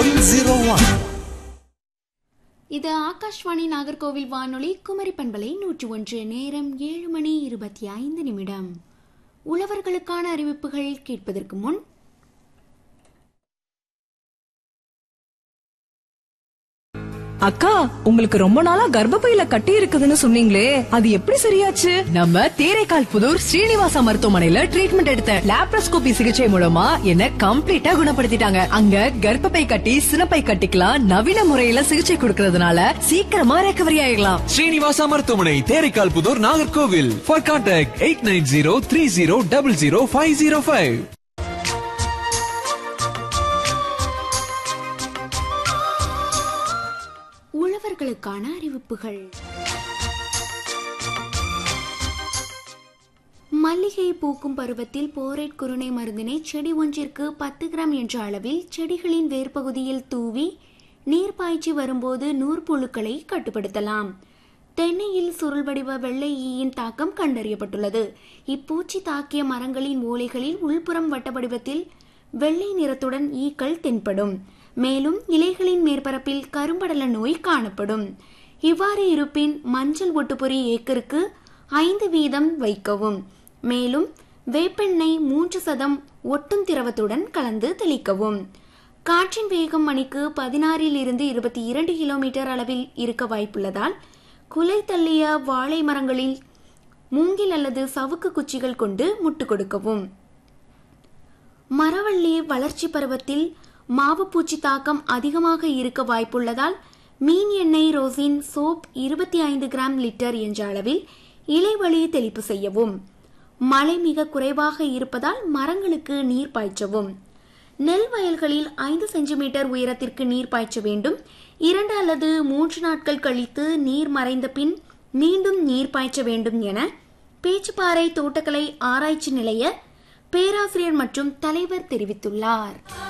one zero one இது ஆகாஷ்வாணி நாகர்கோவில் வானொலி குமரி பண்பலை நூற்றி ஒன்று நேரம் ஏழு மணி இருபத்தி ஐந்து நிமிடம் உழவர்களுக்கான அறிவிப்புகள் கேட்பதற்கு முன் அக்கா உங்களுக்கு ரொம்ப நாளா கர்ப்பப்பையில கட்டி இருக்குதுன்னு சொன்னீங்களே அது எப்படி சரியாச்சு நம்ம தேரைக்கால் புதூர் ஸ்ரீனிவாசா மருத்துவமனையில ட்ரீட்மெண்ட் எடுத்த லாப்ரோஸ்கோபி சிகிச்சை மூலமா என்ன கம்ப்ளீட்டா குணப்படுத்திட்டாங்க அங்க கர்ப்பப்பை கட்டி சினப்பை கட்டிக்கலாம் நவீன முறையில சிகிச்சை கொடுக்கறதுனால சீக்கிரமா ரெக்கவரி ஆயிடலாம் ஸ்ரீனிவாசா மருத்துவமனை Theraikal Puthur Nagercoil for contact eight nine zero three zero double zero five zero five உழவர்களுக்கான அறிவிப்புகள் மல்லிகை பூக்கும் பருவத்தில் போரேட் குருணை மருந்தினை செடி ஒன்றிற்கு பத்து கிராம் என்ற அளவில் செடிகளின் வேர்ப்பகுதியில் தூவி நீர் பாய்ச்சி வரும்போது நூற்புழுக்களை கட்டுப்படுத்தலாம் தென்னையில் சுருள் வடிவ வெள்ளை ஈயின் தாக்கம் கண்டறியப்பட்டுள்ளது இப்பூச்சி தாக்கிய மரங்களின் மூலைகளில் உள்புறம் வட்ட வடிவத்தில் வெள்ளை நிறத்துடன் ஈக்கள் தென்படும் மேலும் இலைகளின் மேற்பரப்பில் கரும்படல நோய் காணப்படும் இவ்வாறு இருப்பின் மஞ்சள் ஒட்டுப்பொறி ஏக்கருக்கு ஐந்து வீதம் வைக்கவும் மேலும் வேப்பெண்ணெய் மூன்று சதம் ஒட்டும் திரவத்துடன் கலந்து தெளிக்கவும் காற்றின் வேகம் மணிக்கு பதினாறில் இருந்து இருபத்தி இரண்டு கிலோமீட்டர் அளவில் இருக்க வாய்ப்புள்ளதால் குலை தள்ளிய வாழை மரங்களில் மூங்கில் அல்லது சவுக்கு குச்சிகள் கொண்டு முட்டு கொடுக்கவும் மரவள்ளி வளர்ச்சி பருவத்தில் மாவுப்பூச்சி தாக்கம் அதிகமாக இருக்க வாய்ப்புள்ளதால் மீன் எண்ணெய் ரோசின் சோப் இருபத்தி ஐந்து கிராம் லிட்டர் என்ற அளவில் இலைவழி தெளிப்பு செய்யவும் மழை மிக குறைவாக இருப்பதால் மரங்களுக்கு நீர் பாய்ச்சவும் நெல் வயல்களில் ஐந்து சென்டிமீட்டர் உயரத்திற்கு நீர் பாய்ச்ச வேண்டும் இரண்டு அல்லது மூன்று நாட்கள் கழித்து நீர் மறைந்த பின் மீண்டும் நீர் பாய்ச்ச வேண்டும் என பேச்சுப்பாறை தோட்டக்கலை ஆராய்ச்சி நிலைய பேராசிரியர் மற்றும் தலைவர் தெரிவித்துள்ளார்